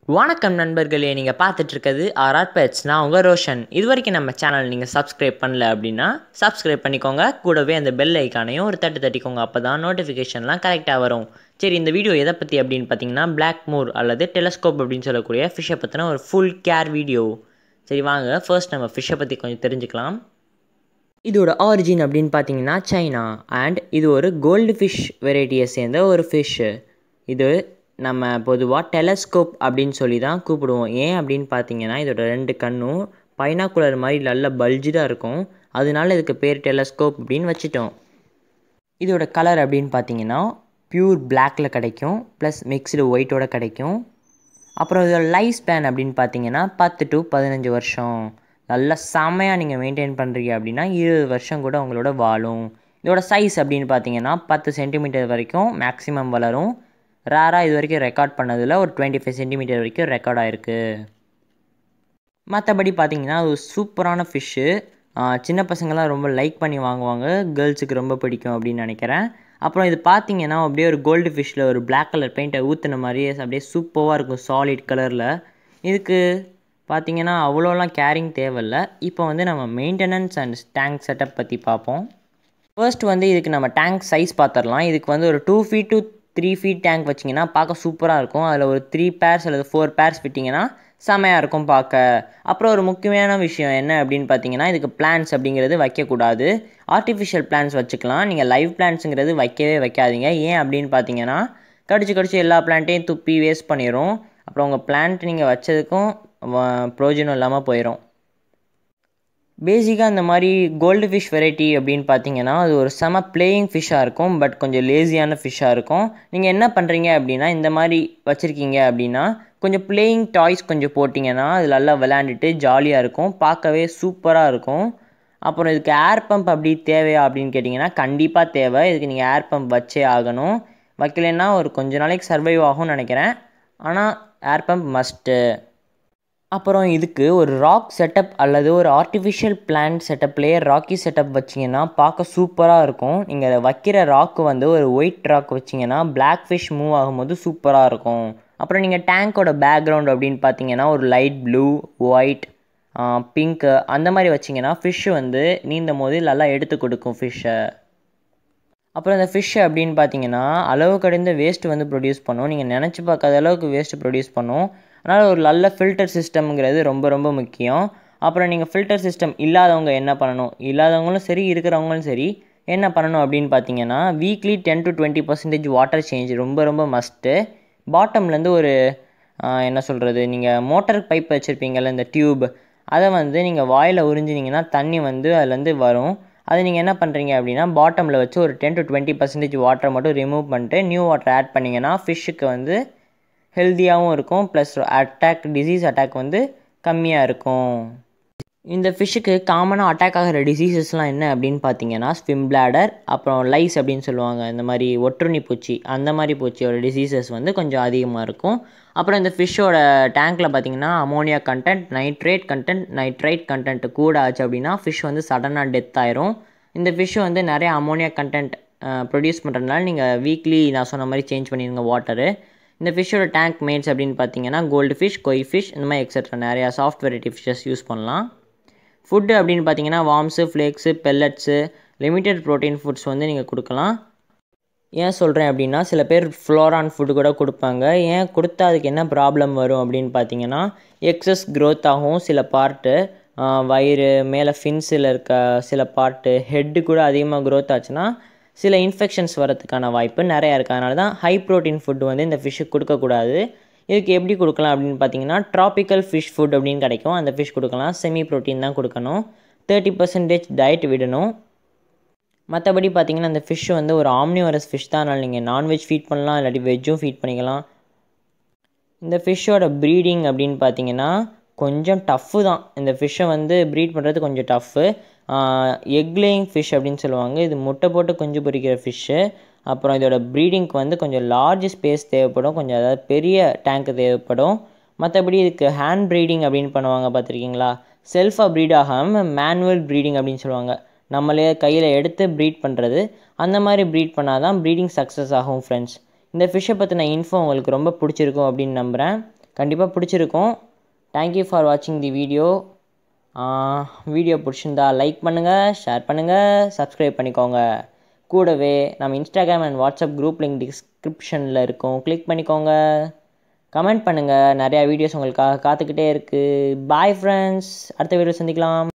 வணக்கம் நண்பர்களே நீங்கள் பார்த்துட்டு இருக்கிறது ஆர்ஆர் பெட்ஸ் நான் உங்கள் ரோஷன் இது வரைக்கும் நம்ம சேனல் நீங்கள் சப்ஸ்கிரைப் பண்ணல அப்படின்னா சப்ஸ்கிரைப் பண்ணிக்கோங்க கூடவே அந்த பெல் ஐக்கானையும் ஒரு தட்டு தட்டிக்கோங்க அப்போ தான் நோட்டிஃபிகேஷன்லாம் கரெக்டாக வரும் சரி இந்த வீடியோ எதை பற்றி அப்படின்னு பார்த்தீங்கன்னா பிளாக் மூர் அல்லது டெலஸ்கோப் அப்படின்னு சொல்லக்கூடிய ஃபிஷ்ஷை பற்றின ஒரு ஃபுல் கேர் வீடியோ சரி வாங்க ஃபர்ஸ்ட் நம்ம ஃபிஷ்ஷை பற்றி கொஞ்சம் தெரிஞ்சுக்கலாம் இதோட ஆரிஜின் அப்படின்னு பார்த்தீங்கன்னா சைனா அண்ட் இது ஒரு கோல்டு ஃபிஷ் வெரைட்டியை சேர்ந்த ஒரு ஃபிஷ்ஷு இது நம்ம பொதுவாக டெலஸ்கோப் அப்படின்னு சொல்லி தான் கூப்பிடுவோம் ஏன் அப்படின்னு பார்த்தீங்கன்னா இதோட ரெண்டு கண்ணும் பைனாக்குலர் மாதிரி நல்ல பல்ஜிடாக இருக்கும் அதனால இதுக்கு பேர் டெலஸ்கோப் அப்படின்னு வச்சுட்டோம் இதோட கலர் அப்படின்னு பார்த்தீங்கன்னா பியூர் பிளாக்கில் கிடைக்கும் ப்ளஸ் மிக்ஸ்டு ஒயிட்டோட கிடைக்கும் அப்புறம் இதோட லைஃப் ஸ்பேன் அப்படின்னு பார்த்தீங்கன்னா பத்து டு பதினஞ்சு வருஷம் நல்லா செம்மையாக நீங்கள் மெயின்டைன் பண்ணுறீங்க அப்படின்னா இருபது வருஷம் கூட உங்களோட வாழும் இதோட சைஸ் அப்படின்னு பார்த்தீங்கன்னா பத்து சென்டிமீட்டர் வரைக்கும் மேக்ஸிமம் வளரும் ரேராக இது வரைக்கும் ரெக்கார்ட் பண்ணதில் ஒரு டுவெண்ட்டி ஃபைவ் சென்டிமீட்டர் வரைக்கும் ரெக்கார்ட் ஆகிருக்கு மற்றபடி பார்த்தீங்கன்னா அது ஒரு சூப்பரான ஃபிஷ்ஷு சின்ன பசங்கள்லாம் ரொம்ப லைக் பண்ணி வாங்குவாங்க கேர்ள்ஸுக்கு ரொம்ப பிடிக்கும் அப்படின்னு நினைக்கிறேன் அப்புறம் இது பார்த்தீங்கன்னா அப்படியே ஒரு கோல்டு ஃபிஷ்ஷில் ஒரு பிளாக் கலர் பெயிண்ட்டை ஊற்றின மாதிரியே அப்படியே சூப்பராக இருக்கும் சாலிட் கலரில் இதுக்கு பார்த்தீங்கன்னா அவ்வளோலாம் கேரிங் தேவையில்ல இப்போ வந்து நம்ம மெயின்டெனன்ஸ் அண்ட் டேங்க் செட்டப் பற்றி பார்ப்போம் ஃபர்ஸ்ட் வந்து இதுக்கு நம்ம டேங்க் சைஸ் பார்த்துடலாம் இதுக்கு வந்து ஒரு two feet to three feet tank வச்சிங்கன்னா பார்க்க சூப்பராக இருக்கும் அதில் ஒரு த்ரீ பேர்ஸ் அல்லது ஃபோர் பேர்ஸ் விட்டிங்கன்னா செமையாக இருக்கும் பார்க்க அப்புறம் ஒரு முக்கியமான விஷயம் என்ன அப்படின்னு பார்த்தீங்கன்னா இதுக்கு பிளான்ஸ் அப்படிங்கிறது வைக்கக்கூடாது ஆர்டிஃபிஷியல் பிளான்ஸ் வச்சுக்கலாம் நீங்கள் லைவ் பிளான்ஸுங்கிறது வைக்கவே வைக்காதீங்க ஏன் அப்படின்னு பார்த்தீங்கன்னா கடிச்சு கடிச்சு எல்லா பிளான்ட்டையும் துப்பி வேஸ்ட் பண்ணிடும் அப்புறம் உங்கள் பிளான்ட் நீங்கள் வச்சதுக்கும் ப்ரோஜனம் இல்லாமல் போயிடும் பேசிக்காக இந்த மாதிரி கோல்டு ஃபிஷ் வெரைட்டி அப்படின்னு பார்த்தீங்கன்னா அது ஒரு செம பிளேயிங் ஃபிஷ்ஷாக இருக்கும் பட் கொஞ்சம் லேசியான ஃபிஷ்ஷாக இருக்கும் நீங்கள் என்ன பண்ணுறீங்க அப்படின்னா இந்த மாதிரி வச்சுருக்கீங்க அப்படின்னா கொஞ்சம் பிளேயிங் டாய்ஸ் கொஞ்சம் போட்டிங்கன்னா அது நல்லா விளையாண்டுட்டு ஜாலியாக இருக்கும் பார்க்கவே சூப்பராக இருக்கும் அப்புறம் இதுக்கு ஏர் பம்ப் அப்படி தேவையா அப்படின்னு கேட்டிங்கன்னா கண்டிப்பாக தேவை இதுக்கு நீங்கள் ஏர் பம்ப் வச்சே ஆகணும் வைக்கலைன்னா ஒரு கொஞ்ச நாளைக்கு சர்வைவ் ஆகும்னு நினைக்கிறேன் ஆனால் ஏர் பம்ப் மஸ்ட்டு அப்புறம் இதுக்கு ஒரு ராக் செட்டப் அல்லது ஒரு ஆர்டிஃபிஷியல் பிளான்ட் செட்டப்லேயே ராக்கி செட்டப் வச்சிங்கன்னா பார்க்க சூப்பராக இருக்கும் நீங்கள் வைக்கிற ராக்கு வந்து ஒரு ஒயிட் ராக் வச்சிங்கன்னா பிளாக் ஃபிஷ் மூவ் ஆகும்போது சூப்பராக இருக்கும் அப்புறம் நீங்கள் டேங்க்கோட பேக்ரவுண்ட் அப்படின்னு பார்த்தீங்கன்னா ஒரு லைட் ப்ளூ ஒயிட் பிங்க்கு அந்த மாதிரி வச்சிங்கன்னா ஃபிஷ்ஷு வந்து நீந்தும் போது நல்லா எடுத்து கொடுக்கும் ஃபிஷ்ஷை அப்புறம் இந்த ஃபிஷ் அப்படின்னு பார்த்தீங்கன்னா அளவு கடிந்த வேஸ்ட் வந்து ப்ரொடியூஸ் பண்ணும் நீங்கள் நினச்சி பார்க்காத அளவுக்கு வேஸ்ட் ப்ரொடியூஸ் பண்ணும் அதனால் ஒரு நல்ல ஃபில்டர் சிஸ்டம்ங்கிறது ரொம்ப ரொம்ப முக்கியம் அப்புறம் நீங்கள் ஃபில்டர் சிஸ்டம் இல்லாதவங்க என்ன பண்ணணும் இல்லாதவங்களும் சரி இருக்கிறவங்களும் சரி என்ன பண்ணணும் அப்படின்னு பார்த்தீங்கன்னா weekly ten to twenty percentage water change ரொம்ப ரொம்ப மஸ்ட்டு பாட்டம்லேருந்து ஒரு என்ன சொல்கிறது நீங்கள் மோட்டர் பைப் வச்சுருப்பீங்கள்ல இந்த டியூப் அதை வந்து நீங்கள் வாயில் உறிஞ்சினீங்கன்னா தண்ணி வந்து அதுலேருந்து வரும் அது நீங்கள் என்ன பண்ணுறீங்க அப்படின்னா பாட்டமில் வச்சு ஒரு டென் டு டுவெண்ட்டி பர்சன்டேஜ் வாட்டரை மட்டும் ரிமூவ் பண்ணிட்டு நியூ வாட்டர் ஆட் பண்ணிங்கன்னா ஃபிஷ்ஷுக்கு வந்து ஹெல்த்தியாகவும் இருக்கும் ப்ளஸ் அட்டாக் டிசீஸ் அட்டாக் வந்து கம்மியாக இருக்கும் இந்த ஃபிஷ்ஷுக்கு காமனாக அட்டாக் ஆகிற டிசீசஸ்லாம் என்ன அப்படின்னு பார்த்தீங்கன்னா ஸ்விம் பிளாடர் அப்புறம் லைஸ் அப்படின்னு சொல்லுவாங்க இந்த மாதிரி ஒற்றுணி பூச்சி அந்த மாதிரி பூச்சியோட டிசீசஸ் வந்து கொஞ்சம் அதிகமாக இருக்கும் அப்புறம் இந்த ஃபிஷ்ஷோட டேங்க்கில் பார்த்தீங்கன்னா ammonia content nitrate content nitrite content கூட ஆச்சு அப்படின்னா ஃபிஷ் வந்து சடனாக டெத் ஆயிரும் இந்த ஃபிஷ் வந்து நிறைய அமோனியா கண்டென்ட் ப்ரொடியூஸ் பண்ணுறதுனால நீங்கள் வீக்லி நான் சொன்ன மாதிரி சேஞ்ச் பண்ணிடுங்க வாட்டரு இந்த ஃபிஷ்ஷோட டேங்க் மேட்ஸ் அப்படின்னு பார்த்தீங்கன்னா கோல்டு ஃபிஷ் கொய் ஃபிஷ் இந்த மாதிரி எக்ஸட்ரா நிறையா சாஃப்ட் வெரைட்டி ஃபிஷ்ஷஸ் யூஸ் பண்ணலாம் ஃபுட்டு அப்படின்னு பார்த்தீங்கன்னா worms flakes pellets limited protein foods வந்து நீங்கள் கொடுக்கலாம் ஏன் சொல்கிறேன் அப்படின்னா சில பேர் ஃப்ளோரான் ஃபுட்டு கூட கொடுப்பாங்க ஏன் கொடுத்தா அதுக்கு என்ன ப்ராப்ளம் வரும் அப்படின்னு பார்த்தீங்கன்னா எக்ஸஸ் க்ரோத் ஆகும் சில பார்ட்டு வயிறு மேலே ஃபின்ஸில் இருக்க சில பார்ட்டு ஹெட்டு கூட அதிகமாக க்ரோத் ஆச்சுன்னா சில இன்ஃபெக்ஷன்ஸ் வரதுக்கான வாய்ப்பு நிறையா இருக்குது அதனால தான் ஹை ப்ரோட்டீன் ஃபுட் வந்து இந்த ஃபிஷ்ஷுக்கு கொடுக்கக்கூடாது இதுக்கு எப்படி கொடுக்கலாம் அப்படின்னு பார்த்தீங்கன்னா ட்ராபிக்கல் ஃபிஷ் ஃபுட் அப்படின்னு கிடைக்கும் அந்த ஃபிஷ் கொடுக்கலாம் செமி ப்ரோட்டீன் தான் கொடுக்கணும் தேர்ட்டி பர்சன்டேஜ் டயட் விடணும் மற்றபடி பார்த்தீங்கன்னா அந்த ஃபிஷ் வந்து ஒரு ஆம்னிவரஸ் ஃபிஷ் தான் அதனால் நீங்கள் நான்வெஜ் ஃபீட் பண்ணலாம் இல்லாட்டி வெஜ்ஜும் ஃபீட் பண்ணிக்கலாம் இந்த ஃபிஷ்ஷோட ப்ரீடிங் அப்படின்னு பார்த்தீங்கன்னா கொஞ்சம் டஃப்பு தான் இந்த ஃபிஷ்ஷை வந்து ப்ரீட் பண்ணுறது கொஞ்சம் டஃப்பு எக் லேயிங் ஃபிஷ் அப்படின்னு சொல்லுவாங்க இது முட்டை போட்டு குஞ்சு பொரிக்கிற ஃபிஷ்ஷு அப்புறம் இதோட ப்ரீடிங்க்கு வந்து கொஞ்சம் லார்ஜ் ஸ்பேஸ் தேவைப்படும் கொஞ்சம் அதாவது பெரிய டேங்க்கு தேவைப்படும் மற்றபடி இதுக்கு ஹேண்ட் ப்ரீடிங் அப்படின்னு பண்ணுவாங்க பார்த்துருக்கீங்களா செல்ஃபாக ப்ரீட் ஆகாமல் மேனுவல் ப்ரீடிங் அப்படின்னு சொல்லுவாங்க நம்மளே கையில் எடுத்து ப்ரீட் பண்ணுறது அந்த மாதிரி ப்ரீட் பண்ணால் தான் ப்ரீடிங் சக்ஸஸ் ஆகும் ஃப்ரெண்ட்ஸ் இந்த ஃபிஷ்ஷை பற்றின இன்ஃபோ உங்களுக்கு ரொம்ப பிடிச்சிருக்கும் அப்படின்னு நம்புகிறேன் கண்டிப்பாக பிடிச்சிருக்கும் தேங்க்யூ ஃபார் வாட்சிங் தி வீடியோ வீடியோ பிடிச்சிருந்தா லைக் பண்ணுங்கள் ஷேர் பண்ணுங்கள் சப்ஸ்கிரைப் பண்ணிக்கோங்க கூடவே நம்ம Instagram and WhatsApp group link டிஸ்கிரிப்ஷனில் இருக்கும் கிளிக் பண்ணிக்கோங்க கமெண்ட் பண்ணுங்கள் நிறையா வீடியோஸ் உங்களுக்காக காத்துக்கிட்டே இருக்குது பாய் ஃப்ரெண்ட்ஸ் அடுத்த வீடியோ சந்திக்கலாம்